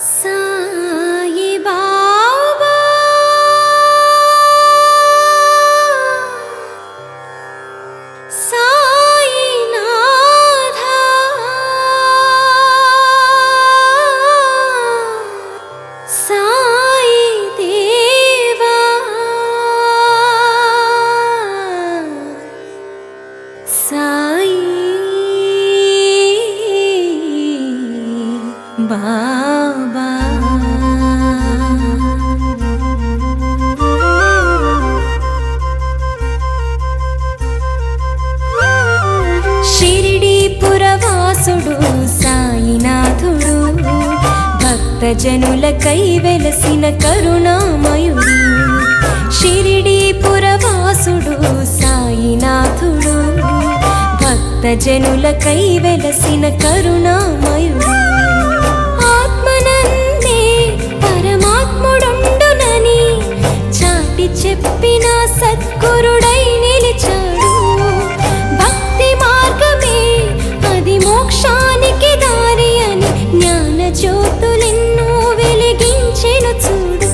సాయి బాబా సాయినాథ సాయి దేవా సాయి బాబా షిరిడి పురవాసుడు సాయినాథుడు భక్త జనులకై వెలసిన కరుణామయుడు షిరిడి పురవాసుడు సాయినాథుడు భక్త జనులకై వెలసిన కరుణామయుడు ఆత్మనందే పరమాత్ముడుండునని చాటి చెప్పిన సద్గురుడై నిలిచాడు భక్తి మార్గమే అది మోక్షానికి దారి అని జ్ఞాన జ్యోతులెన్నో వెలిగించెను చూడు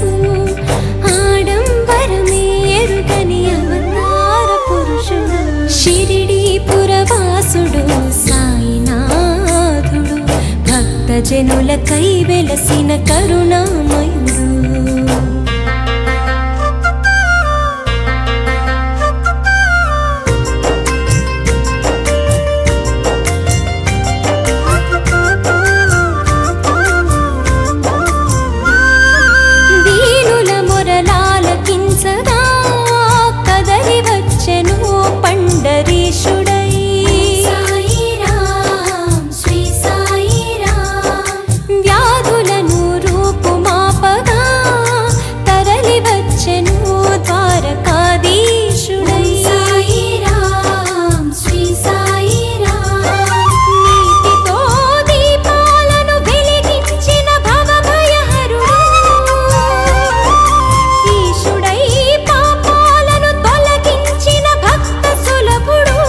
ఆడంబరమే ఎరుగని అవతార పురుషుడు షిరిడి పురవాసుడు సాయినాథుడు భక్త జనులకై వెలసిన కరుణామయుడు దీనుల మొరలాలకించగా కదలి వచ్చెను పండరీషుడై వ్యాధులను రూపుమాపగా తరలి వచ్చెను ద్వారకాధీశుడై నీతితో దీపాలను వెలిగించిన భవభయహరుడు ఈశుడై పాపాలను తొలగించిన భక్త సులభుడు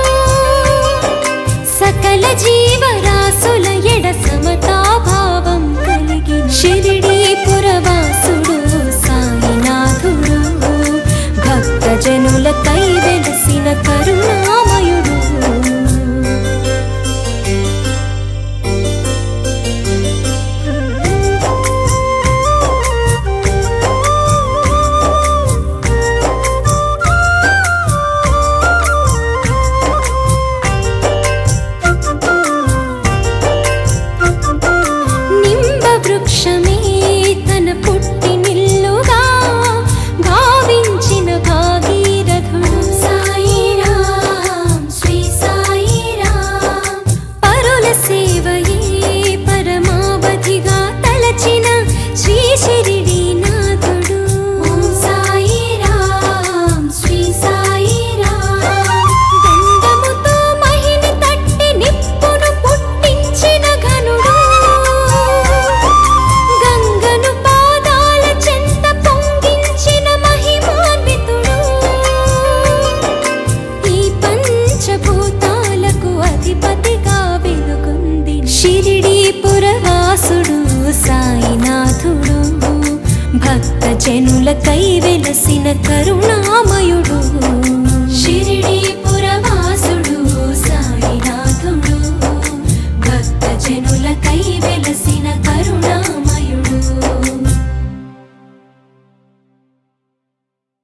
సకల జీవరాశుల ఎడ సమతాభావం కలిగి షిరిడి పురవాసుడు సాయినాథుడు భక్త జనుల కై వెలసిన కరుణామయుడు నింబ వృక్షమే తన పుట్టి నిల్లుగా భావించిన భాగీరథుడు పరుల సేవయే పరమావధిగా తలచిన శ్రీ షిరిడి నాథుడు దండముతో మహిని తట్టి నిప్పును పుట్టించిన ఘనుడు గంగను పాదాల చెంత పొంగించిన మహిమాన్వితుడు ఈ పంచభూతాలకు అధిపతిగా వెలుగుంది షిరిడి పురవాసుడు సాయినాథుడు భక్త జనులకై వెలసిన కరుణామయుడు షిరిడి పురవాసుడు సాయినాథుడు భక్త జనులకై వెలసిన కరుణామయుడు